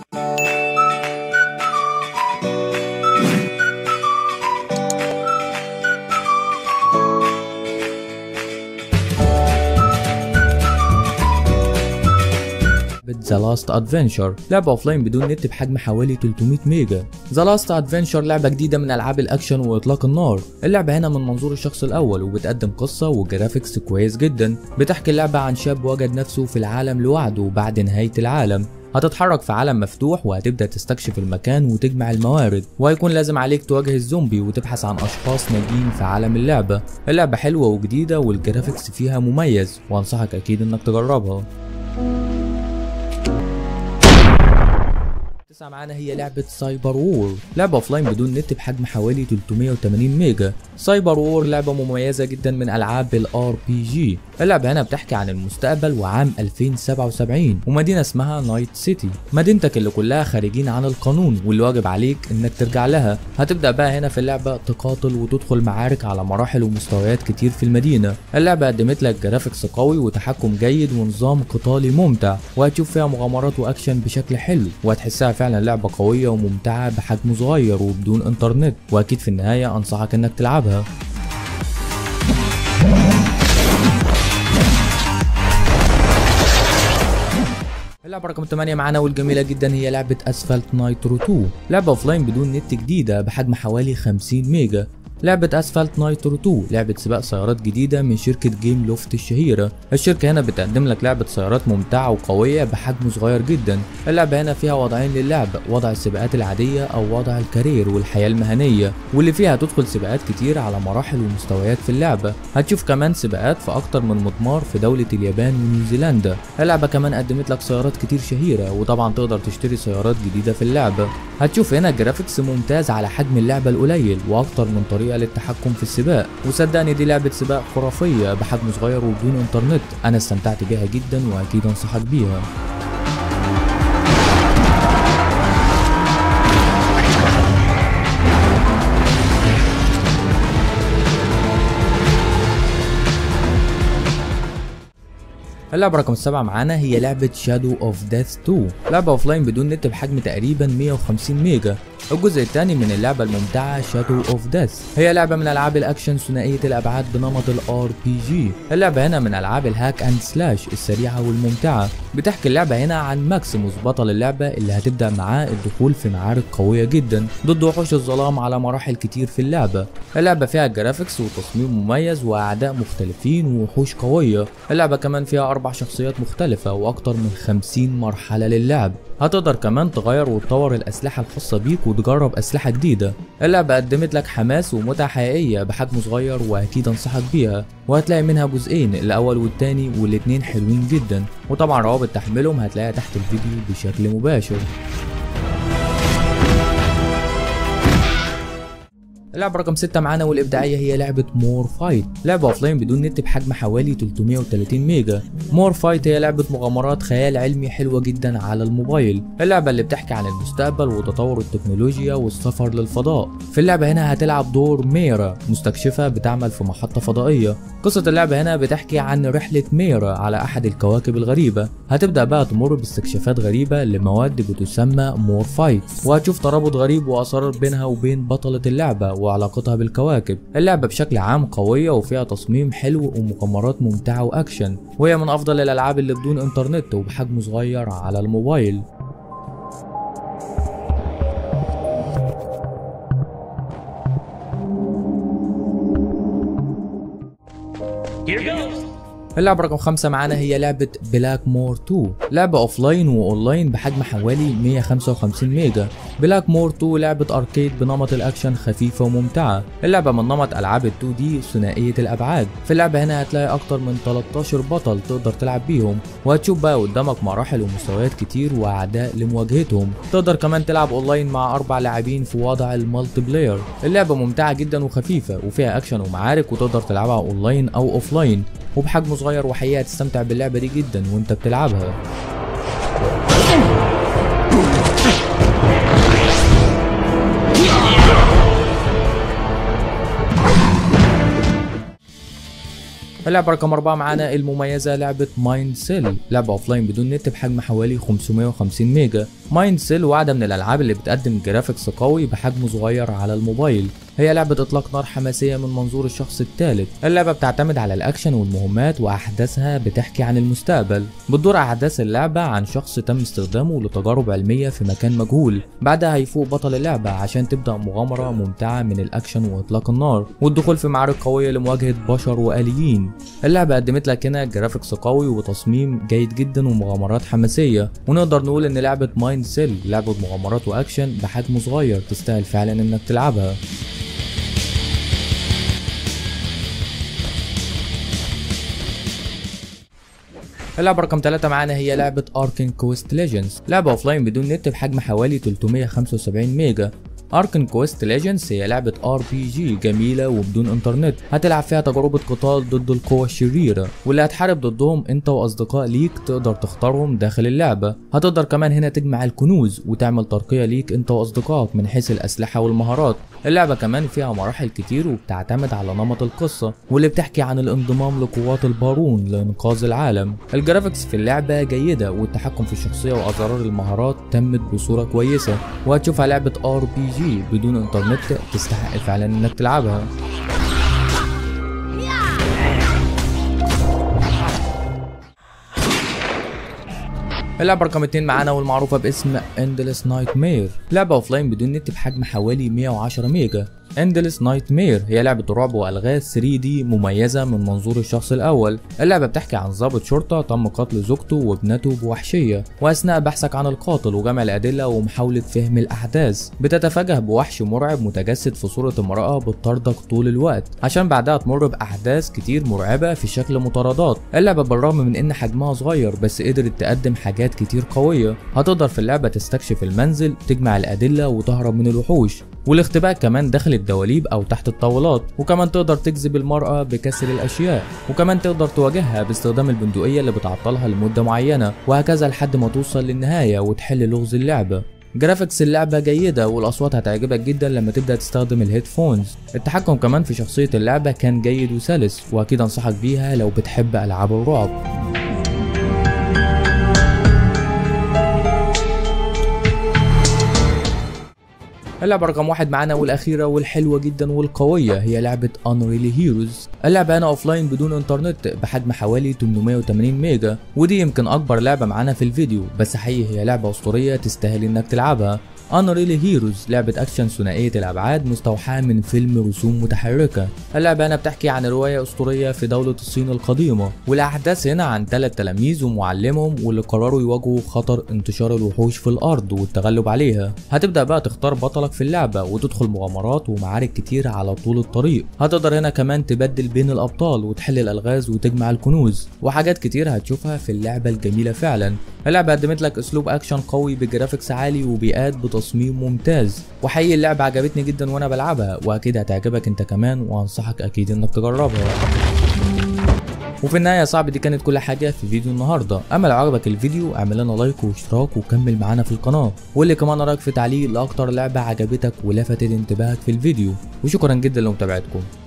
ذا لاست ادفنشر لعبه اوفلاين بدون نت بحجم حوالي 300 ميجا ذا لاست ادفنشر لعبه جديده من العاب الاكشن واطلاق النار اللعبه هنا من منظور الشخص الاول وبتقدم قصه وجرافيكس كويس جدا بتحكي اللعبه عن شاب وجد نفسه في العالم لوحده بعد نهايه العالم هتتحرك في عالم مفتوح وهتبدا تستكشف المكان وتجمع الموارد وهيكون لازم عليك تواجه الزومبي وتبحث عن اشخاص ناجين في عالم اللعبه اللعبه حلوه وجديده والجرافيكس فيها مميز وانصحك اكيد انك تجربها تسعة معانا هي لعبة سايبر وور لعبة اوفلاين بدون نت بحجم حوالي 380 ميجا سايبر وور لعبة مميزة جدا من العاب الار بي جي اللعبة هنا بتحكي عن المستقبل وعام 2077 ومدينة اسمها نايت سيتي مدينتك اللي كلها خارجين عن القانون واللي واجب عليك انك ترجع لها هتبدأ بقى هنا في اللعبة تقاتل وتدخل معارك على مراحل ومستويات كتير في المدينة اللعبة قدمت لك جرافيكس قوي وتحكم جيد ونظام قتالي ممتع وهتشوف فيها مغامرات واكشن بشكل حلو وهتحسها فعلا لعبة قوية وممتعة بحجم صغير وبدون انترنت واكيد في النهاية انصحك انك تلعبها اللعبة رقم 8 معانا والجميلة جدا هي لعبة اسفلت نايترو 2 لعبة اوفلاين بدون نت جديدة بحجم حوالي 50 ميجا لعبة اسفلت نايترو 2 لعبة سباق سيارات جديدة من شركة جيم لوفت الشهيرة الشركة هنا بتقدم لك لعبة سيارات ممتعة وقوية بحجم صغير جدا اللعبة هنا فيها وضعين للعب وضع السباقات العادية او وضع الكارير والحياة المهنية واللي فيها هتدخل سباقات كتير على مراحل ومستويات في اللعبة هتشوف كمان سباقات في اكتر من مضمار في دولة اليابان ونيوزيلندا اللعبة كمان قدمت لك سيارات كتير شهيرة وطبعا تقدر تشتري سيارات جديدة في اللعبة هتشوف هنا جرافيكس ممتاز على حجم اللعبة القليل واكتر من طريقة للتحكم في السباق وصدقني دي لعبة سباق خرافية بحجم صغير وبدون انترنت انا استمتعت بيها جدا واكيد انصحك بيها اللعبة رقم سبعة معانا هي لعبة شادو اوف ديث 2 لعبة اوفلاين بدون نت بحجم تقريبا 150 ميجا الجزء الثاني من اللعبة الممتعة شادو اوف ديث هي لعبة من العاب الاكشن ثنائية الابعاد بنمط الار بي جي اللعبة هنا من العاب الهاك اند سلاش السريعة والممتعة بتحكي اللعبة هنا عن ماكسيموس بطل اللعبة اللي هتبدأ معاه الدخول في معارك قوية جدا ضد وحوش الظلام على مراحل كتير في اللعبة اللعبة فيها جرافيكس وتصميم مميز واعداء مختلفين ووحوش قوية اللعبة كمان فيها اربع شخصيات مختلفة واكتر من 50 مرحلة للعب هتقدر كمان تغير وتطور الأسلحة الخاصة بيك وتجرب أسلحة جديدة اللعبة قدمت لك حماس ومتعة حقيقية بحجم صغير وأكيد أنصحك بيها وهتلاقي منها جزئين الأول والتاني والاتنين حلوين جدا وطبعا روابط تحميلهم هتلاقيها تحت الفيديو بشكل مباشر اللعبة رقم 6 معانا والإبداعية هي لعبة مور فايت لعبة أوفلاين بدون نت بحجم حوالي 330 ميجا مور فايت هي لعبة مغامرات خيال علمي حلوة جدا على الموبايل اللعبة اللي بتحكي عن المستقبل وتطور التكنولوجيا والسفر للفضاء في اللعبة هنا هتلعب دور ميرا مستكشفة بتعمل في محطة فضائية قصة اللعبة هنا بتحكي عن رحلة ميرا على أحد الكواكب الغريبة هتبدأ بقى تمر باستكشافات غريبة لمواد بتسمى مور فايت وهتشوف ترابط غريب وأسرار بينها وبين بطلة اللعبة وعلاقتها بالكواكب اللعبة بشكل عام قوية وفيها تصميم حلو ومغامرات ممتعة وأكشن وهي من أفضل الألعاب اللي بدون إنترنت وبحجم صغير على الموبايل Here goes. اللعبة رقم خمسة معانا هي لعبة بلاك مور 2 لعبة اوفلاين واونلاين بحجم حوالي 155 ميجا بلاك مور 2 لعبة اركيد بنمط الاكشن خفيفة وممتعة اللعبة من نمط العاب ال 2 دي ثنائية الابعاد في اللعبة هنا هتلاقي اكتر من 13 بطل تقدر تلعب بيهم وهتشوف بقى قدامك مراحل ومستويات كتير واعداء لمواجهتهم تقدر كمان تلعب اونلاين مع اربع لاعبين في وضع المالتي بلاير اللعبة ممتعة جدا وخفيفة وفيها اكشن ومعارك وتقدر تلعبها اونلاين او اوفلاين وبحجم صغير وحقيقة هتستمتع باللعبة دي جدا وانت بتلعبها اللعبة رقم أربعة معانا المميزة لعبة مايند سيل لعبة أوفلاين بدون نت بحجم حوالي 550 ميجا مايند سيل واحدة من الألعاب اللي بتقدم جرافيكس قوي بحجم صغير على الموبايل هي لعبة إطلاق نار حماسية من منظور الشخص الثالث اللعبة بتعتمد على الأكشن والمهمات وأحداثها بتحكي عن المستقبل بتدور أحداث اللعبة عن شخص تم استخدامه لتجارب علمية في مكان مجهول بعدها هيفوق بطل اللعبة عشان تبدأ مغامرة ممتعة من الأكشن وإطلاق النار والدخول في معارك قوية لمواجهة بشر وآليين اللعبة قدمت لك هنا جرافيكس قوي وتصميم جيد جدا ومغامرات حماسية ونقدر نقول إن لعبة مايند سيل لعبة مغامرات وأكشن بحجم صغير تستاهل فعلا إنك تلعبها اللعبة رقم 3 معانا هي لعبة اركن كويست ليجندز لعبة اوفلاين بدون نت بحجم حوالي 375 ميجا اركن كويست ليجندز هي لعبة ار بي جي جميلة وبدون انترنت هتلعب فيها تجربة قتال ضد القوى الشريرة واللي هتحارب ضدهم انت واصدقاء ليك تقدر تختارهم داخل اللعبة هتقدر كمان هنا تجمع الكنوز وتعمل ترقية ليك انت واصدقائك من حيث الاسلحة والمهارات اللعبة كمان فيها مراحل كتير وبتعتمد على نمط القصة واللي بتحكي عن الانضمام لقوات البارون لإنقاذ العالم الجرافيكس في اللعبة جيدة والتحكم في الشخصية وأزرار المهارات تمت بصورة كويسة وهتشوفها لعبة ار بي جي بدون انترنت تستحق فعلا انك تلعبها اللعبة رقم 2 معانا والمعروفة باسم اندلس نايت مير لعبة اوفلاين بدون نت بحجم حوالي 110 ميجا اندلس نايت مير هي لعبة رعب والغاز 3 دي مميزة من منظور الشخص الاول اللعبة بتحكي عن ضابط شرطة تم قتل زوجته وابنته بوحشية واثناء بحثك عن القاتل وجمع الادلة ومحاولة فهم الاحداث بتتفاجأ بوحش مرعب متجسد في صورة امرأة بتطاردك طول الوقت عشان بعدها تمر باحداث كتير مرعبة في شكل مطاردات اللعبة بالرغم من ان حجمها صغير بس قدرت تقدم حاجات كتير قوية هتقدر في اللعبة تستكشف المنزل تجمع الادلة وتهرب من الوحوش والاختباء كمان داخل الدواليب او تحت الطاولات وكمان تقدر تجذب المرأة بكسر الاشياء وكمان تقدر تواجهها باستخدام البندقية اللي بتعطلها لمدة معينة وهكذا لحد ما توصل للنهاية وتحل لغز اللعبة جرافيكس اللعبة جيدة والأصوات هتعجبك جدا لما تبدأ تستخدم الهيدفونز التحكم كمان في شخصية اللعبة كان جيد وسلس وأكيد أنصحك بيها لو بتحب ألعاب الرعب اللعبة رقم واحد معانا والأخيرة والحلوة جدا والقوية هي لعبة Unreal Heroes اللعبة هنا أوفلاين بدون إنترنت بحجم حوالي 880 ميجا ودي يمكن أكبر لعبة معانا في الفيديو بس حقيقي هي لعبة أسطورية تستاهل إنك تلعبها Unreal Heroes لعبة أكشن ثنائية الأبعاد مستوحاة من فيلم رسوم متحركة اللعبة هنا بتحكي عن رواية أسطورية في دولة الصين القديمة والأحداث هنا عن ثلاث تلاميذ ومعلمهم واللي قرروا يواجهوا خطر انتشار الوحوش في الأرض والتغلب عليها هتبدأ بقى تختار بطلك في اللعبة وتدخل مغامرات ومعارك كتير على طول الطريق هتقدر هنا كمان تبدل بين الأبطال وتحل الألغاز وتجمع الكنوز وحاجات كتير هتشوفها في اللعبة الجميلة فعلا اللعبة قدمت لك أسلوب أكشن قوي بجرافيكس عالي وبيئات بتصميم ممتاز وحقيقي اللعبة عجبتني جدا وانا بلعبها واكيد هتعجبك انت كمان وانصحك اكيد انك تجربها وفي النهايه يا صاحبي دي كانت كل حاجه في فيديو النهارده اما لو عجبك الفيديو اعمل لنا لايك واشتراك وكمل معانا في القناه واللي كمان رايك في تعليق لاكتر لعبه عجبتك ولفتت انتباهك في الفيديو وشكرا جدا لمتابعتكم